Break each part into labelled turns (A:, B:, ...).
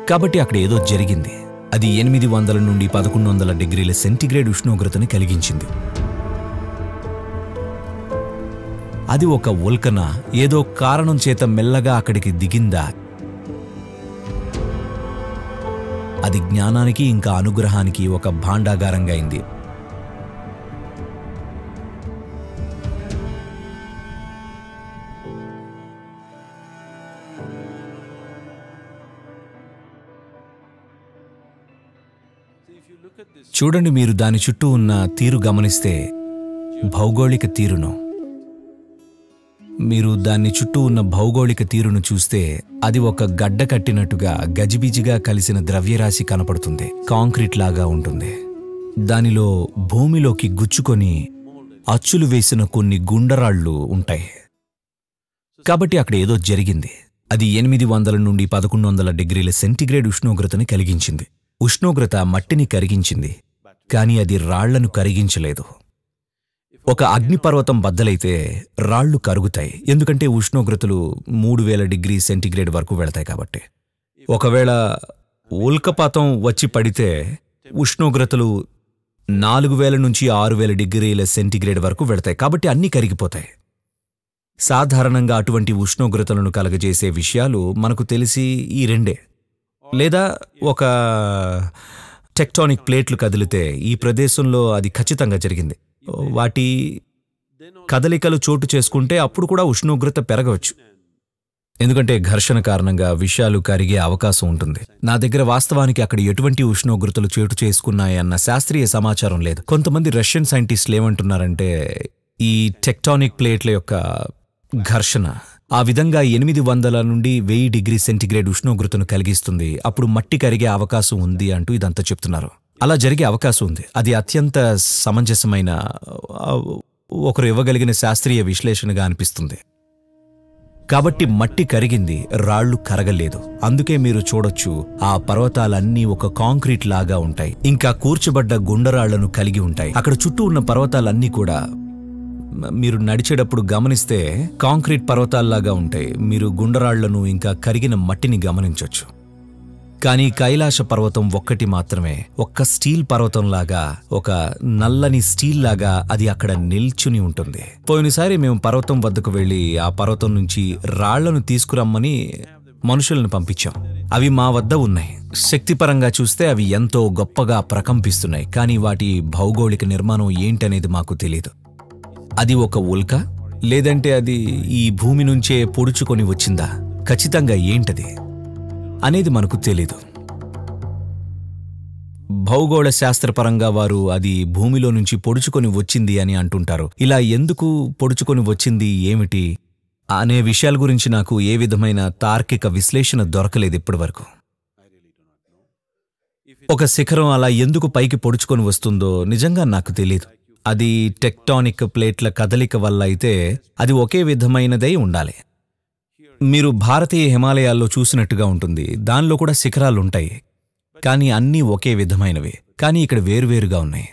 A: కాబట్టి అక్కడ ఏదో జరిగింది అది ఎనిమిది వందల నుండి పదకొండు వందల డిగ్రీల సెంటిగ్రేడ్ ఉష్ణోగ్రతని కలిగించింది అది ఒక ఉల్కన ఏదో కారణం చేత మెల్లగా అక్కడికి దిగిందా అది జ్ఞానానికి ఇంకా అనుగ్రహానికి ఒక భాండాగారంగా అయింది చూడండి మీరు దాని చుట్టూ ఉన్న తీరు గమనిస్తే భౌగోళిక తీరును మీరు దాన్ని చుట్టూ ఉన్న భౌగోళిక తీరును చూస్తే అది ఒక గడ్డ కట్టినట్టుగా గజిబిజిగా కలిసిన ద్రవ్యరాశి కనపడుతుంది కాంక్రీట్ లాగా ఉంటుంది దానిలో భూమిలోకి గుచ్చుకొని అచ్చులు వేసిన కొన్ని గుండరాళ్ళు ఉంటాయి కాబట్టి అక్కడ ఏదో జరిగింది అది ఎనిమిది వందల నుండి పదకొండు వందల డిగ్రీల సెంటిగ్రేడ్ ఉష్ణోగ్రతని కలిగించింది ఉష్ణోగ్రత మట్టిని కరిగించింది కానీ అది రాళ్లను కరిగించలేదు ఒక అగ్నిపర్వతం బద్దలైతే రాళ్లు కరుగుతాయి ఎందుకంటే ఉష్ణోగ్రతలు మూడు వేల డిగ్రీ సెంటిగ్రేడ్ వరకు వెళతాయి కాబట్టి ఒకవేళ ఉల్కపాతం వచ్చి పడితే ఉష్ణోగ్రతలు నాలుగు వేల నుంచి ఆరు వేల డిగ్రీల సెంటిగ్రేడ్ వరకు వెళతాయి కాబట్టి అన్నీ కరిగిపోతాయి సాధారణంగా అటువంటి ఉష్ణోగ్రతలను కలగజేసే విషయాలు మనకు తెలిసి ఈ రెండే లేదా ఒక టెక్టానిక్ ప్లేట్లు కదిలితే ఈ ప్రదేశంలో అది ఖచ్చితంగా జరిగింది వాటి కదలికలు చోటు చేసుకుంటే అప్పుడు కూడా ఉష్ణోగ్రత పెరగవచ్చు ఎందుకంటే ఘర్షణ కారణంగా విషయాలు కరిగే అవకాశం ఉంటుంది నా దగ్గర వాస్తవానికి అక్కడ ఎటువంటి ఉష్ణోగ్రతలు చోటు చేసుకున్నాయన్న శాస్త్రీయ సమాచారం లేదు కొంతమంది రష్యన్ సైంటిస్టులు ఏమంటున్నారంటే ఈ టెక్టానిక్ ప్లేట్ల యొక్క ఘర్షణ ఆ విధంగా ఎనిమిది వందల నుండి వెయ్యి డిగ్రీ సెంటిగ్రేడ్ ఉష్ణోగ్రతను కలిగిస్తుంది అప్పుడు మట్టి కరిగే అవకాశం ఉంది అంటూ ఇదంతా చెప్తున్నారు అలా జరిగే అవకాశం ఉంది అది అత్యంత సమంజసమైన ఆ, ఒకరు ఇవ్వగలిగిన శాస్త్రీయ విశ్లేషణగా అనిపిస్తుంది కాబట్టి మట్టి కరిగింది రాళ్లు కరగలేదు అందుకే మీరు చూడొచ్చు ఆ పర్వతాలన్నీ ఒక కాంక్రీట్ లాగా ఉంటాయి ఇంకా కూర్చబడ్డ గుండరాళ్లను కలిగి ఉంటాయి అక్కడ చుట్టూ ఉన్న పర్వతాలన్నీ కూడా మ- మీరు నడిచేటప్పుడు గమనిస్తే కాంక్రీట్ పర్వతాల్లాగా ఉంటాయి మీరు గుండరాళ్లను ఇంకా కరిగిన మట్టిని గమనించొచ్చు కానీ కైలాస పర్వతం ఒక్కటి మాత్రమే ఒక్క స్టీల్ పర్వతంలాగా ఒక నల్లని స్టీల్ లాగా అది అక్కడ నిల్చుని ఉంటుంది పోయినసారి మేము పర్వతం వద్దకు వెళ్ళి ఆ పర్వతం నుంచి రాళ్లను తీసుకురమ్మని మనుషులను పంపించాం అవి మా వద్ద ఉన్నాయి శక్తిపరంగా చూస్తే అవి ఎంతో గొప్పగా ప్రకంపిస్తున్నాయి కానీ వాటి భౌగోళిక నిర్మాణం ఏంటనేది మాకు తెలియదు అది ఒక ఉల్క లేదంటే అది ఈ భూమి నుంచే పొడుచుకొని వచ్చిందా ఖచ్చితంగా ఏంటది అనేది మనకు తెలీదు భౌగోళ శాస్త్రపరంగా వారు అది భూమిలో నుంచి పొడుచుకొని వచ్చింది అని అంటుంటారు ఇలా ఎందుకు పొడుచుకొని వచ్చింది ఏమిటి అనే విషయాల గురించి నాకు ఏ విధమైన తార్కిక విశ్లేషణ దొరకలేదు ఇప్పటివరకు ఒక శిఖరం అలా ఎందుకు పైకి పొడుచుకొని వస్తుందో నిజంగా నాకు తెలియదు అది టెక్టానిక్ ప్లేట్ల కదలిక వల్ల అయితే అది ఒకే విధమైనదై ఉండాలి మీరు భారతీయ హిమాలయాల్లో చూసినట్టుగా ఉంటుంది దానిలో కూడా శిఖరాలు ఉంటాయి కానీ అన్నీ ఒకే విధమైనవి కానీ ఇక్కడ వేరువేరుగా ఉన్నాయి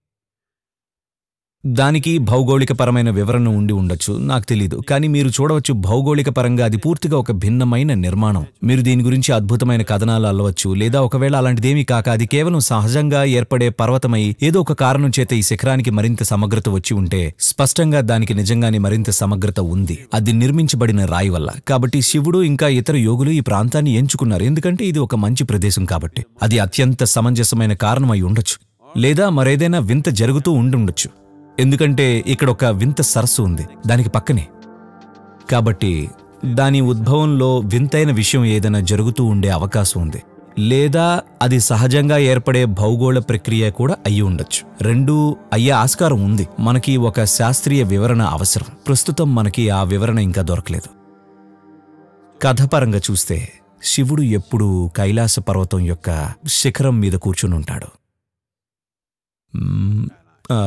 A: దానికి భౌగోళిక పరమైన వివరణ ఉండి ఉండొచ్చు నాకు తెలీదు కానీ మీరు చూడవచ్చు భౌగోళిక పరంగా అది పూర్తిగా ఒక భిన్నమైన నిర్మాణం మీరు దీని గురించి అద్భుతమైన కథనాలు అల్లవచ్చు లేదా ఒకవేళ అలాంటిదేమీ కాక అది కేవలం సహజంగా ఏర్పడే పర్వతమై ఏదో ఒక కారణం చేత ఈ శిఖరానికి మరింత సమగ్రత వచ్చి ఉంటే స్పష్టంగా దానికి నిజంగానే మరింత సమగ్రత ఉంది అది నిర్మించబడిన రాయి వల్ల కాబట్టి శివుడు ఇంకా ఇతర యోగులు ఈ ప్రాంతాన్ని ఎంచుకున్నారు ఎందుకంటే ఇది ఒక మంచి ప్రదేశం కాబట్టి అది అత్యంత సమంజసమైన కారణమై ఉండొచ్చు లేదా మరేదైనా వింత జరుగుతూ ఉండుండొచ్చు ఎందుకంటే ఇక్కడ ఒక వింత సరస్సు ఉంది దానికి పక్కనే కాబట్టి దాని ఉద్భవంలో వింతైన విషయం ఏదైనా జరుగుతూ ఉండే అవకాశం ఉంది లేదా అది సహజంగా ఏర్పడే భౌగోళ ప్రక్రియ కూడా అయి ఉండొచ్చు రెండూ అయ్యే ఆస్కారం ఉంది మనకి ఒక శాస్త్రీయ వివరణ అవసరం ప్రస్తుతం మనకి ఆ వివరణ ఇంకా దొరకలేదు కథపరంగా చూస్తే శివుడు ఎప్పుడూ కైలాస పర్వతం యొక్క శిఖరం మీద కూర్చుని ఉంటాడు మ్మ్, ఆ,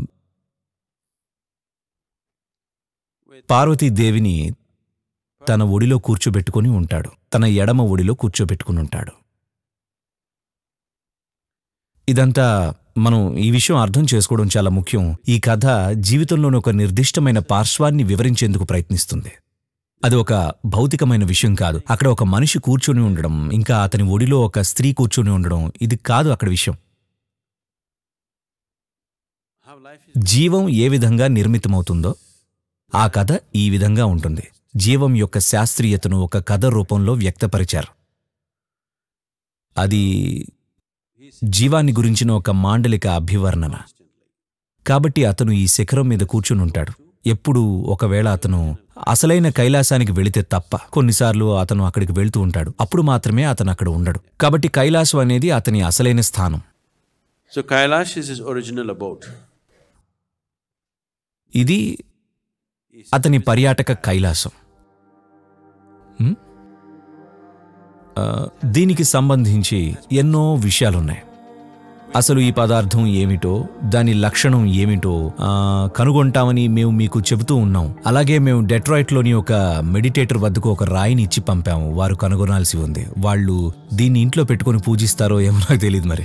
A: పార్వతీదేవిని తన ఒడిలో కూర్చోబెట్టుకొని ఉంటాడు తన ఎడమ ఒడిలో కూర్చోబెట్టుకుని ఉంటాడు ఇదంతా మనం ఈ విషయం అర్థం చేసుకోవడం చాలా ముఖ్యం ఈ కథ జీవితంలోని ఒక నిర్దిష్టమైన పార్శ్వాన్ని వివరించేందుకు ప్రయత్నిస్తుంది అది ఒక భౌతికమైన విషయం కాదు అక్కడ ఒక మనిషి కూర్చొని ఉండడం ఇంకా అతని ఒడిలో ఒక స్త్రీ కూర్చొని ఉండడం ఇది కాదు అక్కడ విషయం
B: How life is
A: జీవం ఏ విధంగా నిర్మితమవుతుందో ఆ కథ ఈ విధంగా ఉంటుంది జీవం యొక్క శాస్త్రీయతను ఒక కథ రూపంలో వ్యక్తపరిచారు అది జీవాన్ని గురించిన ఒక మాండలిక అభివర్ణన కాబట్టి అతను ఈ శిఖరం మీద కూర్చుని ఉంటాడు ఎప్పుడు ఒకవేళ అతను అసలైన కైలాసానికి వెళితే తప్ప కొన్నిసార్లు అతను అక్కడికి వెళ్తూ ఉంటాడు అప్పుడు మాత్రమే అతను అక్కడ ఉండడు కాబట్టి కైలాసం అనేది అతని అసలైన స్థానం
B: So Kailash is his original abode.
A: ఇది అతని పర్యాటక కైలాసం హ్మ్? ఆ, దీనికి సంబంధించి ఎన్నో విషయాలున్నాయి అసలు ఈ పదార్థం ఏమిటో దాని లక్షణం ఏమిటో ఆ, కనుగొంటామని మేము మీకు చెబుతూ ఉన్నాం అలాగే మేము డెట్రాయిట్లోని ఒక మెడిటేటర్ వద్దకు ఒక రాయిని ఇచ్చి పంపాము వారు కనుగొనాల్సి ఉంది వాళ్ళు దీన్ని ఇంట్లో పెట్టుకొని పూజిస్తారో ఏమో నాకు తెలియదు మరి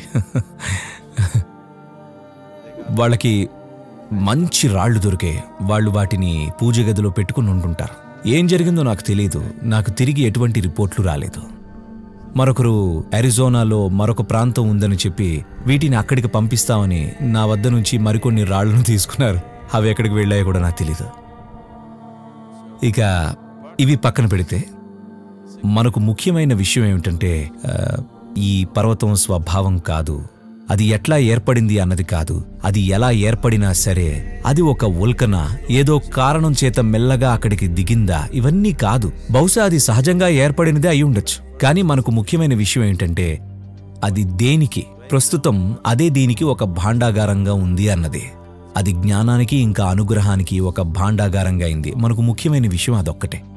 A: వాళ్ళకి మంచి రాళ్ళు దొరికే వాళ్ళు వాటిని పూజ గదిలో పెట్టుకుని ఉంటుంటారు ఏం జరిగిందో నాకు తెలియదు నాకు తిరిగి ఎటువంటి రిపోర్ట్లు రాలేదు మరొకరు అరిజోనాలో మరొక ప్రాంతం ఉందని చెప్పి వీటిని అక్కడికి పంపిస్తామని నా వద్ద నుంచి మరికొన్ని రాళ్లను తీసుకున్నారు అవి ఎక్కడికి వెళ్ళాయో కూడా నాకు తెలీదు ఇక ఇవి పక్కన పెడితే మనకు ముఖ్యమైన విషయం ఏమిటంటే ఆ, ఈ పర్వతం స్వభావం కాదు అది ఎట్లా ఏర్పడింది అన్నది కాదు అది ఎలా ఏర్పడినా సరే అది ఒక ఉల్కన ఏదో కారణం చేత మెల్లగా అక్కడికి దిగిందా ఇవన్నీ కాదు బహుశా అది సహజంగా ఏర్పడినదే అయి ఉండొచ్చు కానీ మనకు ముఖ్యమైన విషయం ఏంటంటే అది దేనికి ప్రస్తుతం అదే దీనికి ఒక భాండాగారంగా ఉంది అన్నది అది జ్ఞానానికి ఇంకా అనుగ్రహానికి ఒక భాండాగారంగా అయింది మనకు ముఖ్యమైన విషయం అదొక్కటే